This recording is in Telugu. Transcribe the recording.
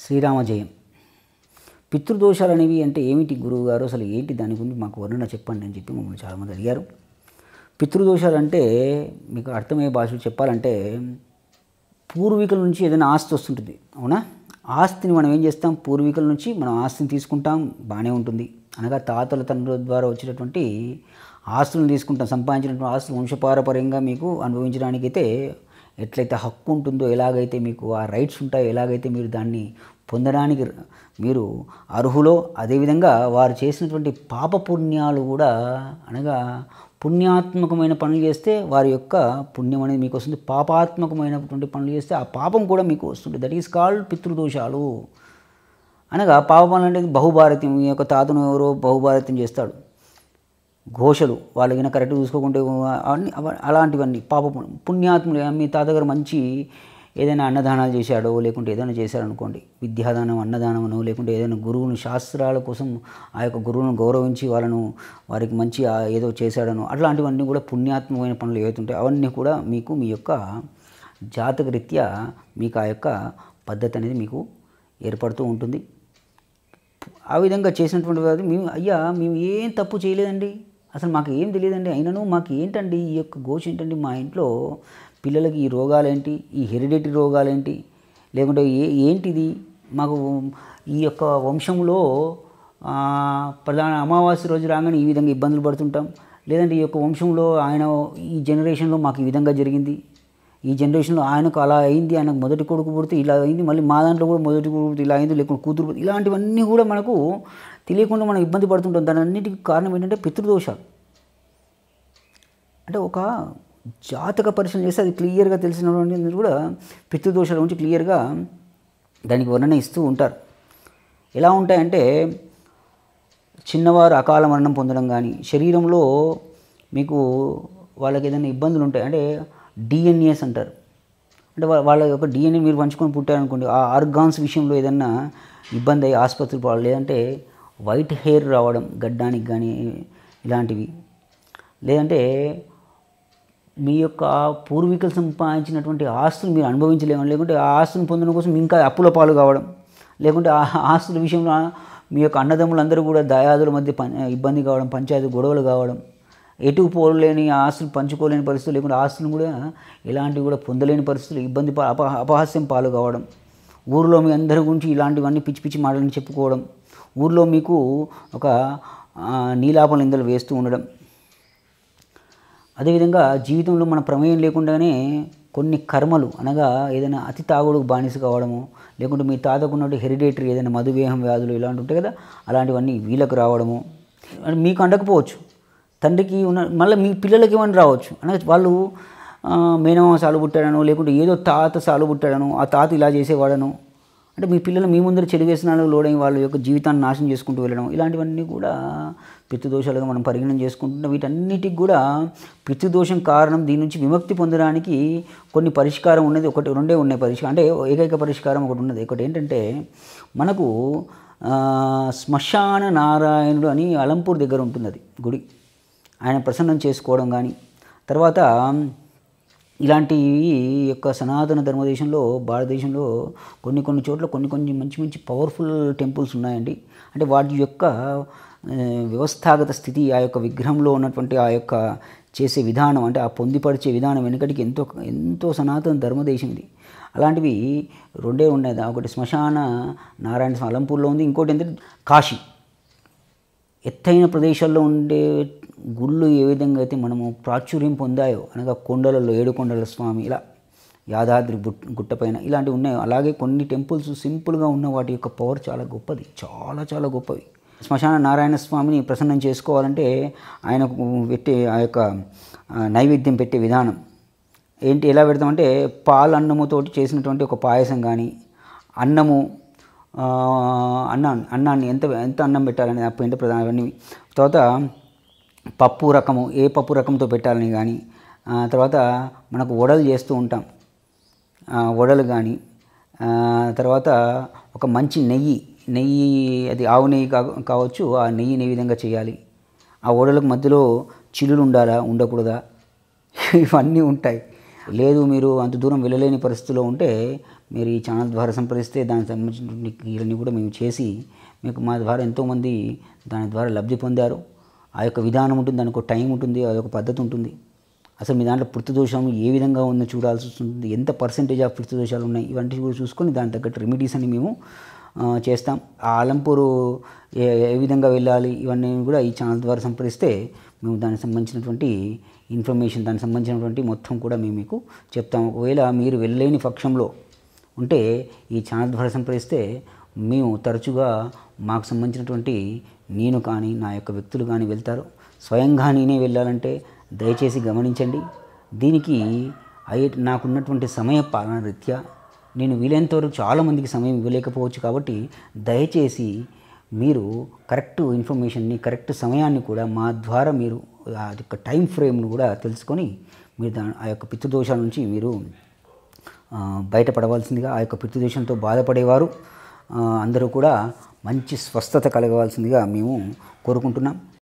శ్రీరామ జయం పితృదోషాలు అనేవి అంటే ఏమిటి గురువు గారు అసలు ఏంటి దాని గురించి మాకు వర్ణన చెప్పండి అని చెప్పి మమ్మల్ని చాలామంది అడిగారు పితృదోషాలు అంటే మీకు అర్థమయ్యే భాషలో చెప్పాలంటే పూర్వీకుల నుంచి ఏదైనా ఆస్తి వస్తుంటుంది అవునా ఆస్తిని మనం ఏం చేస్తాం పూర్వీకుల నుంచి మనం ఆస్తిని తీసుకుంటాం బాగానే ఉంటుంది అనగా తాతల తండ్రుల ద్వారా వచ్చేటటువంటి ఆస్తులను తీసుకుంటాం సంపాదించినటువంటి ఆస్తులు వంశపారపర్యంగా మీకు అనుభవించడానికైతే ఎట్లయితే హక్కు ఉంటుందో ఎలాగైతే మీకు ఆ రైట్స్ ఉంటాయో ఎలాగైతే మీరు దాన్ని పొందడానికి మీరు అర్హులో అదేవిధంగా వారు చేసినటువంటి పాప పుణ్యాలు కూడా అనగా పుణ్యాత్మకమైన పనులు చేస్తే వారి యొక్క పుణ్యం అనేది మీకు వస్తుంది పాపాత్మకమైనటువంటి పనులు చేస్తే ఆ పాపం కూడా మీకు వస్తుంది దట్ ఈస్ కాల్డ్ పితృదోషాలు అనగా పాపం అంటే బహుభారత్యం ఈ యొక్క తాతను ఎవరో బహుభారత్యం చేస్తాడు ఘోషలు వాళ్ళకి కరెక్ట్ చూసుకోకుంటే అన్ని అవ- అలాంటివన్నీ పాప పుణ్యం. పుణ్యాత్ములు మీ తాతగారు మంచి ఏదైనా అన్నదానాలు చేశాడో లేకుంటే ఏదైనా చేశాడు అనుకోండి విద్యాదానం అన్నదానమనో లేకుంటే ఏదైనా గురువును శాస్త్రాల కోసం ఆ యొక్క గురువును గౌరవించి వాళ్ళను వారికి మంచి ఆ ఏదో చేశాడనో అట్లాంటివన్నీ కూడా పుణ్యాత్మకమైన పనులు ఏవైతుంటాయో అవన్నీ కూడా మీకు మీ యొక్క జాతక రీత్యా మీకు ఆ యొక్క పద్ధతి అనేది మీకు ఏర్పడుతూ ఉంటుంది ఆ విధంగా చేసినటువంటి వారు మేము అయ్యా మేము ఏం తప్పు చేయలేదండి అసలు మాకు ఏం తెలియదండి అయినను మాకు ఏంటండి ఈ యొక్క ఘోష ఏంటండి మా ఇంట్లో పిల్లలకి ఈ రోగాలేంటి ఈ హెరిడిటరీ రోగాలేంటి లేకుంటే ఏ ఏంటిది మాకు ఈ యొక్క వంశంలో ఆ, ప్రధాన అమావాస్య రోజు రాగానే ఈ విధంగా ఇబ్బందులు పడుతుంటాం లేదంటే ఈ యొక్క వంశంలో ఆయన ఈ జనరేషన్లో మాకు ఈ విధంగా జరిగింది ఈ జనరేషన్లో ఆయనకు అలా అయింది ఆయనకు మొదటి కొడుకు పుడితే ఇలా అయింది మళ్ళీ మా దాంట్లో కూడా మొదటి కొడుకు పుడితే ఇలా అయింది లేకుంటే కూతురు పుడితే ఇలాంటివన్నీ కూడా మనకు తెలియకుండా మనం ఇబ్బంది పడుతుంటాం దాని అన్నిటికీ కారణం ఏంటంటే పితృదోషాలు అంటే ఒక జాతక పరిశీలన చేస్తే అది క్లియర్గా తెలిసినటువంటి కూడా పితృదోషాల గురించి క్లియర్గా దానికి వర్ణన ఇస్తూ ఉంటారు ఎలా ఉంటాయంటే చిన్నవారు అకాల మరణం పొందడం కానీ శరీరంలో మీకు వాళ్ళకి ఏదైనా ఇబ్బందులు ఉంటాయి అంటే డిఎన్ఏస్ అంటారు అంటే వా- వాళ్ళ యొక్క డిఎన్ఏ మీరు పంచుకొని పుట్టారనుకోండి ఆ ఆర్గాన్స్ విషయంలో ఏదన్నా ఇబ్బంది అయ్యి ఆసుపత్రి పోవాలి లేదంటే వైట్ హెయిర్ రావడం గడ్డానికి కానీ ఇలాంటివి లేదంటే మీ యొక్క పూర్వీకులు సంపాదించినటువంటి ఆస్తులు మీరు అనుభవించలేము లేకుంటే ఆ ఆస్తులను పొందడం కోసం ఇంకా అప్పుల పాలు కావడం లేకుంటే ఆ ఆస్తుల విషయంలో మీ యొక్క అన్నదమ్ములందరూ కూడా దయాదుల మధ్య పం ఇబ్బంది కావడం పంచాయతీ గొడవలు కావడం ఎటు పోలేని ఆస్తులు పంచుకోలేని పరిస్థితులు లేకుంటే ఆస్తులను కూడా ఇలాంటివి కూడా పొందలేని పరిస్థితులు ఇబ్బంది పా- అప అపహాస్యం పాలు కావడం ఊరిలో మీ అందరి గురించి ఇలాంటివన్నీ పిచ్చి పిచ్చి మాటలను చెప్పుకోవడం ఊరిలో మీకు ఒక ఆ, నీలాప నిందలు వేస్తూ ఉండడం అదేవిధంగా జీవితంలో మన ప్రమేయం లేకుండానే కొన్ని కర్మలు అనగా ఏదైనా అతి తాగుడుకు బానిస కావడము లేకుంటే మీ తాతకు ఉన్నట్టు హెరిడేటరీ ఏదైనా మధుమేహం వ్యాధులు ఇలాంటివి ఉంటాయి కదా అలాంటివన్నీ వీళ్ళకు రావడము అది మీకు అండకపోవచ్చు తండ్రికి ఉన్న మళ్ళీ మీ పిల్లలకి ఏమైనా రావచ్చు అనగా వాళ్ళు ఆ, మేనమామ సాలు పుట్టాడను లేకుంటే ఏదో తాత సాలు పుట్టాడను ఆ తాత ఇలా చేసేవాడను అంటే మీ పిల్లలు మీ ముందర చెడు వ్యసనాలకు లోడై వాళ్ళ యొక్క జీవితాన్ని నాశనం చేసుకుంటూ వెళ్ళడం ఇలాంటివన్నీ కూడా పితృదోషాలుగా మనం పరిగణన చేసుకుంటున్నాం వీటన్నిటికి కూడా పితృదోషం కారణం దీని నుంచి విముక్తి పొందడానికి కొన్ని పరిష్కారం ఉన్నది ఒకటి రెండే ఉన్నాయి పరిష్కారం అంటే ఏకైక పరిష్కారం ఒకటి ఉన్నది ఒకటి ఏంటంటే మనకు ఆ, శ్మశాన నారాయణుడు అని అలంపూర్ దగ్గర ఉంటుంది అది గుడి ఆయన ప్రసన్నం చేసుకోవడం కానీ తర్వాత ఇలాంటి ఈ యొక్క సనాతన ధర్మదేశంలో భారతదేశంలో కొన్ని కొన్ని చోట్ల కొన్ని కొన్ని మంచి మంచి పవర్ఫుల్ టెంపుల్స్ ఉన్నాయండి అంటే వాటి యొక్క ఆ, వ్యవస్థాగత స్థితి ఆ యొక్క విగ్రహంలో ఉన్నటువంటి ఆ యొక్క చేసే విధానం అంటే ఆ పొందిపరిచే విధానం వెనుకటికి ఎంతో ఎంతో సనాతన ధర్మదేశం ఇది అలాంటివి రెండే ఉన్నాయి ఒకటి శ్మశాన నారాయణ స్వామి అలంపూర్లో ఉంది ఇంకోటి ఏంటంటే కాశీ ఎత్తైన ప్రదేశాల్లో ఉండే గుళ్ళు ఏ విధంగా అయితే మనము ప్రాచుర్యం పొందాయో అనగా కొండలలో ఏడుకొండల స్వామి ఇలా యాదాద్రి బుట్ గుట్టపైన ఇలాంటివి ఉన్నాయి అలాగే కొన్ని టెంపుల్స్ సింపుల్గా ఉన్న వాటి యొక్క పవర్ చాలా గొప్పది చాలా చాలా గొప్పవి శ్మశాన నారాయణ స్వామిని ప్రసన్నం చేసుకోవాలంటే ఆయనకు పెట్టే ఆ యొక్క ఆ, నైవేద్యం పెట్టే విధానం ఏంటి ఎలా పెడతామంటే పాలు అన్నముతోటి చేసినటువంటి ఒక పాయసం కానీ అన్నము ఆ, అన్నాన్ని అన్నాన్ని ఎంత ఎంత అన్నం పెట్టాలని ఆ పిండి ప్రధాన అవన్నీ తర్వాత పప్పు రకము ఏ పప్పు రకంతో పెట్టాలని కానీ ఆ, తర్వాత మనకు వడలు చేస్తూ ఉంటాం ఆ, వడలు కానీ ఆ, తర్వాత ఒక మంచి నెయ్యి నెయ్యి అది ఆవు నెయ్యి కా కావచ్చు ఆ నెయ్యిని ఏ విధంగా చేయాలి ఆ వడలకు మధ్యలో చిల్లులు ఉండాలా ఉండకూడదా ఇవన్నీ ఉంటాయి లేదు మీరు అంత దూరం వెళ్ళలేని పరిస్థితిలో ఉంటే మీరు ఈ ఛానల్ ద్వారా సంప్రదిస్తే దానికి సంబంధించిన ఇవన్నీ కూడా మేము చేసి మీకు మా ద్వారా ఎంతోమంది దాని ద్వారా లబ్ధి పొందారు ఆ యొక్క విధానం ఉంటుంది దానికి ఒక టైం ఉంటుంది అదొక పద్ధతి ఉంటుంది అసలు మీ దాంట్లో పృథు దోషం ఏ విధంగా ఉందో చూడాల్సి వస్తుంది ఎంత పర్సెంటేజ్ ఆఫ్ పృథు దోషాలు ఉన్నాయి ఇవన్నీ కూడా చూసుకొని దాని తగ్గట్టు రెమెడీస్ అని మేము ఆ, చేస్తాం ఆ ఆలంపూరు ఏ ఏ విధంగా వెళ్ళాలి ఇవన్నీ కూడా ఈ ఛానల్ ద్వారా సంప్రదిస్తే మేము దానికి సంబంధించినటువంటి ఇన్ఫర్మేషన్ దానికి సంబంధించినటువంటి మొత్తం కూడా మేము మీకు చెప్తాం ఒకవేళ మీరు వెళ్ళలేని పక్షంలో ఉంటే ఈ ఛానల్ ద్వారా సంప్రదిస్తే మేము తరచుగా మాకు సంబంధించినటువంటి నేను కానీ నా యొక్క వ్యక్తులు కానీ వెళ్తారు స్వయంగా నేనే వెళ్ళాలంటే దయచేసి గమనించండి దీనికి అయ్యే నాకున్నటువంటి సమయ పాలన రీత్యా నేను వీలైనంత వరకు చాలామందికి సమయం ఇవ్వలేకపోవచ్చు కాబట్టి దయచేసి మీరు కరెక్ట్ ఇన్ఫర్మేషన్ని కరెక్ట్ సమయాన్ని కూడా మా ద్వారా మీరు ఆ యొక్క టైం ఫ్రేమ్ను కూడా తెలుసుకొని మీరు దా ఆ యొక్క పితృదోషాల నుంచి మీరు ఆ, బయటపడవలసిందిగా ఆ యొక్క పితృదోషంతో బాధపడేవారు ఆ, అందరూ కూడా మంచి స్వస్థత కలగవలసిందిగా మేము కోరుకుంటున్నాం